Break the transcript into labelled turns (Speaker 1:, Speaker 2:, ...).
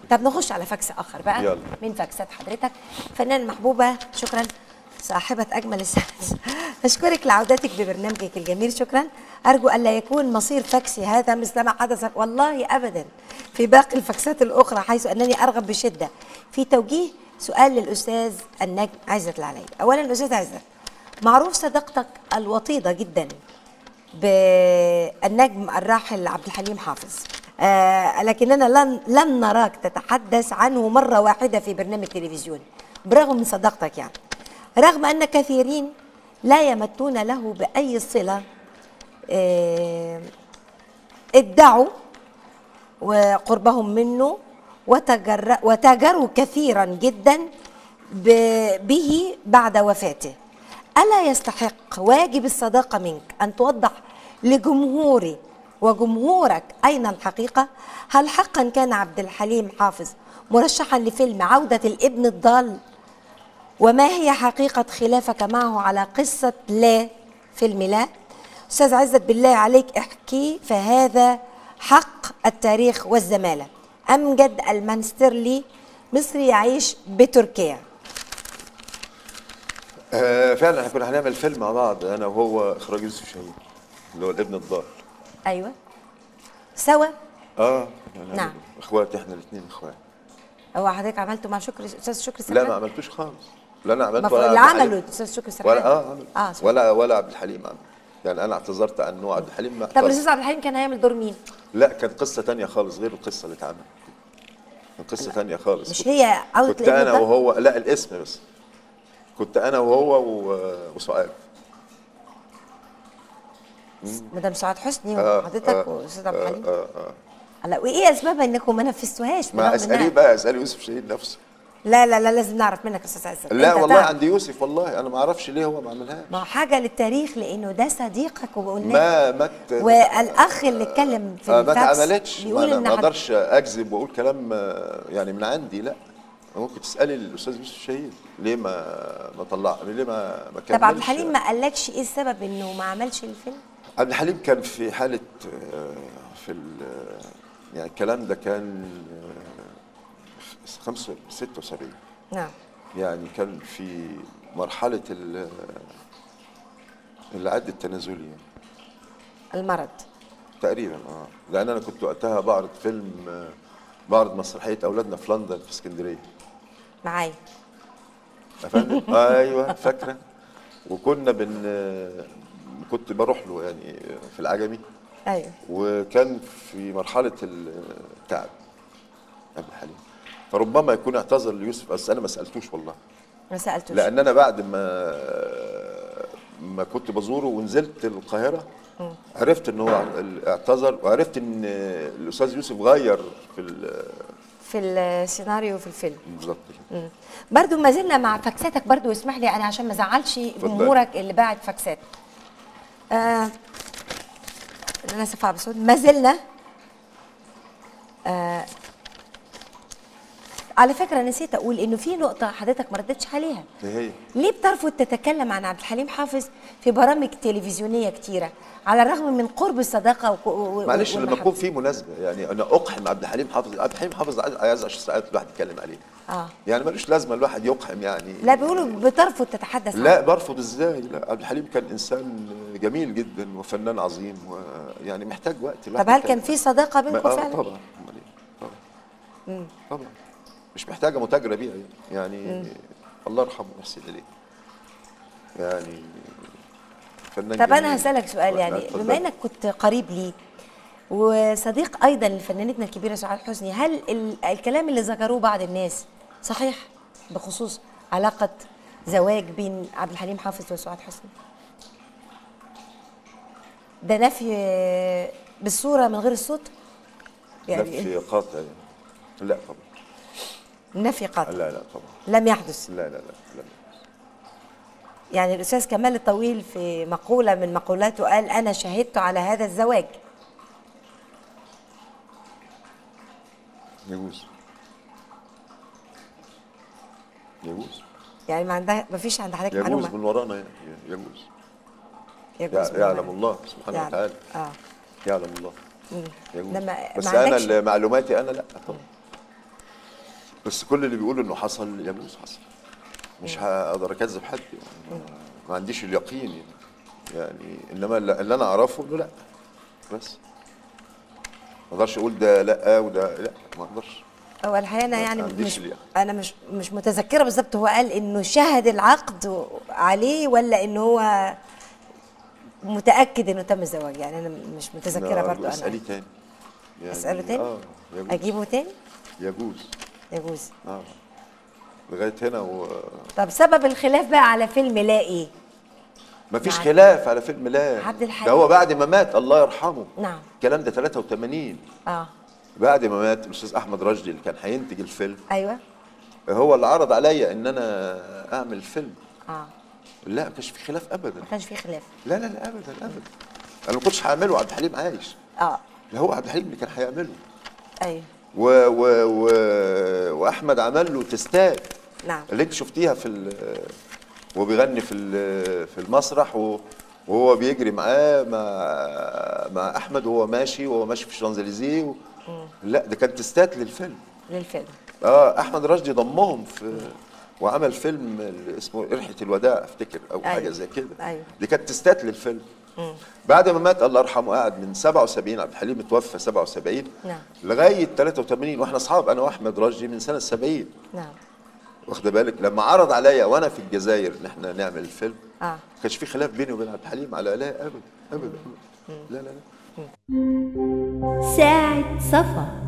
Speaker 1: طب نخش على فاكس اخر بقى
Speaker 2: يلا.
Speaker 1: من فاكسات حضرتك فنان محبوبه شكرا صاحبة أجمل السادس أشكرك لعودتك ببرنامجك الجميل شكرا أرجو ألا يكون مصير فاكسي هذا مثل ما حدث والله أبدا في باقي الفاكسات الأخرى حيث أنني أرغب بشدة في توجيه سؤال للأستاذ النجم عزت العلي أولا الأستاذ عزت معروف صداقتك الوطيدة جدا بالنجم الراحل عبد الحليم حافظ آه لكننا لن لم نراك تتحدث عنه مرة واحدة في برنامج تلفزيوني برغم من صداقتك يعني رغم أن كثيرين لا يمتون له بأي صلة آه ادعوا وقربهم منه وتجر وتاجروا كثيرا جدا ب- به بعد وفاته ألا يستحق واجب الصداقة منك أن توضح لجمهوري وجمهورك أين الحقيقة هل حقا كان عبد الحليم حافظ مرشحا لفيلم عودة الابن الضال وما هي حقيقة خلافك معه على قصة لا فيلم لا أستاذ عزت بالله عليك احكي فهذا حق التاريخ والزمالة أمجد المنسترلي مصري يعيش بتركيا
Speaker 2: آه فعلا احنا كنا هنعمل فيلم مع بعض انا وهو اخراج يوسف شاهين اللي هو الابن الضال
Speaker 1: أيوة سوا
Speaker 2: اه
Speaker 1: نعم.
Speaker 2: اخوات احنا الاثنين اخوات
Speaker 1: هو حضرتك عملته مع شكري أستاذ شكري
Speaker 2: لا
Speaker 1: سرحان
Speaker 2: ما عملتوش خالص لا انا عملت
Speaker 1: المفروض
Speaker 2: ولا
Speaker 1: اللي
Speaker 2: عبد الحليم.
Speaker 1: عمله أستاذ شكري سرحان
Speaker 2: ولا اه عمل
Speaker 1: آه سوري.
Speaker 2: ولا ولا عبد الحليم عمل يعني انا اعتذرت عنه عبد الحليم ما
Speaker 1: طب
Speaker 2: اعتذر.
Speaker 1: الأستاذ عبد الحليم كان هيعمل دور مين؟
Speaker 2: لا كانت قصه تانية خالص غير القصه اللي اتعملت كانت قصه تانية خالص
Speaker 1: مش هي عودة
Speaker 2: كنت
Speaker 1: الابن
Speaker 2: انا
Speaker 1: الضال؟
Speaker 2: وهو لا الاسم بس كنت انا وهو و- وسعاد
Speaker 1: مدام سعاد حسني
Speaker 2: آه،
Speaker 1: وحضرتك
Speaker 2: آه،
Speaker 1: واستاذ عبد
Speaker 2: آه،
Speaker 1: الحليم
Speaker 2: آه، آه.
Speaker 1: هلا وايه اسباب انكم ما نفذتوهاش
Speaker 2: ما
Speaker 1: برغم
Speaker 2: اساليه
Speaker 1: إنها-
Speaker 2: بقى اسالي يوسف شهيد نفسه
Speaker 1: لا لا لا لازم نعرف منك يا استاذ عزت
Speaker 2: لا
Speaker 1: أنت
Speaker 2: والله
Speaker 1: تعرف.
Speaker 2: عند يوسف والله انا ما اعرفش ليه هو ما عملهاش
Speaker 1: ما هو حاجه للتاريخ لانه ده صديقك وقلنا
Speaker 2: ما ما ت-
Speaker 1: والاخ اللي اتكلم في
Speaker 2: آه، ما
Speaker 1: الفاكس
Speaker 2: اتعملتش ما
Speaker 1: بيقول
Speaker 2: انا
Speaker 1: ان
Speaker 2: ما
Speaker 1: حض-
Speaker 2: اقدرش اكذب واقول كلام آه، يعني من عندي لا ممكن تسالي الاستاذ يوسف شهيد ليه ما ما طلع ليه ما ما كملش
Speaker 1: طب عبد الحليم ما قالكش ايه السبب انه ما عملش الفيلم؟
Speaker 2: عبد الحليم كان في حالة آه، في ال- يعني الكلام ده كان آه، خمسة 76
Speaker 1: نعم
Speaker 2: يعني كان في مرحلة ال- العد التنازلي يعني
Speaker 1: المرض
Speaker 2: تقريبا اه لأن أنا كنت وقتها بعرض فيلم آه، بعرض مسرحية أولادنا في لندن في اسكندرية
Speaker 1: معايا
Speaker 2: يا فندم ايوه فاكره وكنا بن آه، كنت بروح له يعني في العجمي
Speaker 1: ايوه
Speaker 2: وكان في مرحله التعب عبد الحليم فربما يكون اعتذر ليوسف بس انا ما سالتوش والله
Speaker 1: ما سالتوش
Speaker 2: لان انا بعد ما ما كنت بزوره ونزلت القاهره عرفت ان هو اعتذر وعرفت ان الاستاذ يوسف غير في ال-
Speaker 1: في السيناريو في الفيلم
Speaker 2: بالظبط كده
Speaker 1: مم. برضو ما زلنا مع فاكساتك برضو اسمح لي انا عشان ما ازعلش جمهورك اللي باعت فاكسات آه انا اسف على الصوت ما زلنا آه على فكره نسيت اقول انه في نقطه حضرتك ما ردتش عليها
Speaker 2: ايه هي
Speaker 1: ليه بترفض تتكلم عن عبد الحليم حافظ في برامج تلفزيونيه كتيره على الرغم من قرب الصداقه و... و...
Speaker 2: معلش لما
Speaker 1: والمحبة؟
Speaker 2: يكون في مناسبه يعني انا اقحم عبد الحليم حافظ عبد الحليم حافظ عايز عايز 10 ساعات الواحد يتكلم عليه
Speaker 1: اه
Speaker 2: يعني ملوش لازمه الواحد يقحم يعني
Speaker 1: لا بيقولوا بترفض تتحدث عنه.
Speaker 2: لا برفض ازاي لا عبد الحليم كان انسان جميل جدا وفنان عظيم ويعني محتاج وقت الواحد
Speaker 1: طب هل
Speaker 2: يتكلم.
Speaker 1: كان في صداقه
Speaker 2: ما-
Speaker 1: بينكم
Speaker 2: آه
Speaker 1: فعلا؟
Speaker 2: طبعا أمال إيه؟ طبعا طبعا مش محتاجه متاجره بيها يعني, يعني الله يرحمه ويحسن اليه يعني فنان
Speaker 1: طب انا
Speaker 2: جميل.
Speaker 1: هسالك سؤال يعني
Speaker 2: اتفضل.
Speaker 1: بما انك كنت قريب لي وصديق ايضا لفنانتنا الكبيره سعاد حسني هل ال- الكلام اللي ذكروه بعض الناس صحيح بخصوص علاقه زواج بين عبد الحليم حافظ وسعاد حسني ده نفي بالصوره من غير الصوت
Speaker 2: نفي قاطع يعني. لا طبعا
Speaker 1: نفي قاطع
Speaker 2: لا لا طبعا
Speaker 1: لم يحدث
Speaker 2: لا لا لا, لا.
Speaker 1: يعني الاستاذ كمال الطويل في مقوله من مقولاته قال انا شهدت على هذا الزواج
Speaker 2: يجوز يجوز
Speaker 1: يعني ما عندها ما فيش عند حضرتك
Speaker 2: يجوز
Speaker 1: معلومه
Speaker 2: من ورانا يعني يجوز
Speaker 1: يجوز
Speaker 2: يع-
Speaker 1: من
Speaker 2: يعلم
Speaker 1: وراء.
Speaker 2: الله سبحانه
Speaker 1: يعلم.
Speaker 2: وتعالى
Speaker 1: اه
Speaker 2: يعلم الله يجوز
Speaker 1: لما
Speaker 2: بس
Speaker 1: ما
Speaker 2: انا
Speaker 1: عندكش-
Speaker 2: اللي معلوماتي انا لا طبعا بس كل اللي بيقول انه حصل يجوز حصل مش هقدر اكذب حد يعني ما- ما عنديش اليقين يعني, يعني انما اللي اللي انا اعرفه انه لا بس ما اقدرش اقول ده لا وده لا ما اقدرش
Speaker 1: هو الحقيقه انا
Speaker 2: ما
Speaker 1: يعني
Speaker 2: عنديش
Speaker 1: مش
Speaker 2: اليقين.
Speaker 1: انا مش مش متذكره بالظبط هو قال انه شهد العقد عليه ولا انه هو متاكد انه تم الزواج يعني انا مش متذكره
Speaker 2: لا،
Speaker 1: برضو
Speaker 2: اسالي
Speaker 1: انا
Speaker 2: تاني يعني
Speaker 1: اساله تاني
Speaker 2: اه يجوز
Speaker 1: اجيبه تاني
Speaker 2: يجوز
Speaker 1: يجوز
Speaker 2: اه لغايه هنا و...
Speaker 1: طب سبب الخلاف بقى على فيلم لا ايه
Speaker 2: ما فيش
Speaker 1: نعم.
Speaker 2: خلاف على فيلم لا
Speaker 1: عبد الحليم.
Speaker 2: ده هو بعد ما مات الله يرحمه
Speaker 1: نعم.
Speaker 2: الكلام ده 83
Speaker 1: اه
Speaker 2: بعد ما مات الاستاذ احمد رشدي اللي كان هينتج الفيلم
Speaker 1: ايوه
Speaker 2: هو اللي عرض عليا ان انا اعمل الفيلم
Speaker 1: اه
Speaker 2: لا ما كانش في خلاف ابدا
Speaker 1: ما كانش في خلاف
Speaker 2: لا لا لا ابدا ابدا انا ما كنتش هعمله عبد الحليم عايش
Speaker 1: اه
Speaker 2: لا هو عبد الحليم اللي كان هيعمله
Speaker 1: ايوه
Speaker 2: و و و واحمد عمل له تستات
Speaker 1: نعم
Speaker 2: اللي انت شفتيها في ال- وهو بيغني في ال- في المسرح و- وهو بيجري معاه مع مع احمد وهو ماشي وهو ماشي في الشانزليزيه و... لا ده كان تستات للفيلم
Speaker 1: للفيلم
Speaker 2: اه احمد رشدي ضمهم في وعمل فيلم اسمه رحله الوداع افتكر او
Speaker 1: أيوة.
Speaker 2: حاجه زي كده
Speaker 1: أيوة.
Speaker 2: دي كانت تستات للفيلم بعد ما مات الله يرحمه قعد من 77 عبد الحليم اتوفى 77
Speaker 1: نعم.
Speaker 2: لغايه 83 واحنا اصحاب انا واحمد رشدي من سنه 70
Speaker 1: نعم
Speaker 2: واخده بالك لما عرض عليا وانا في الجزائر ان احنا نعمل الفيلم
Speaker 1: اه
Speaker 2: ما كانش في خلاف بيني وبين عبد الحليم على لا ابدا ابدا لا لا لا
Speaker 3: ساعة صفا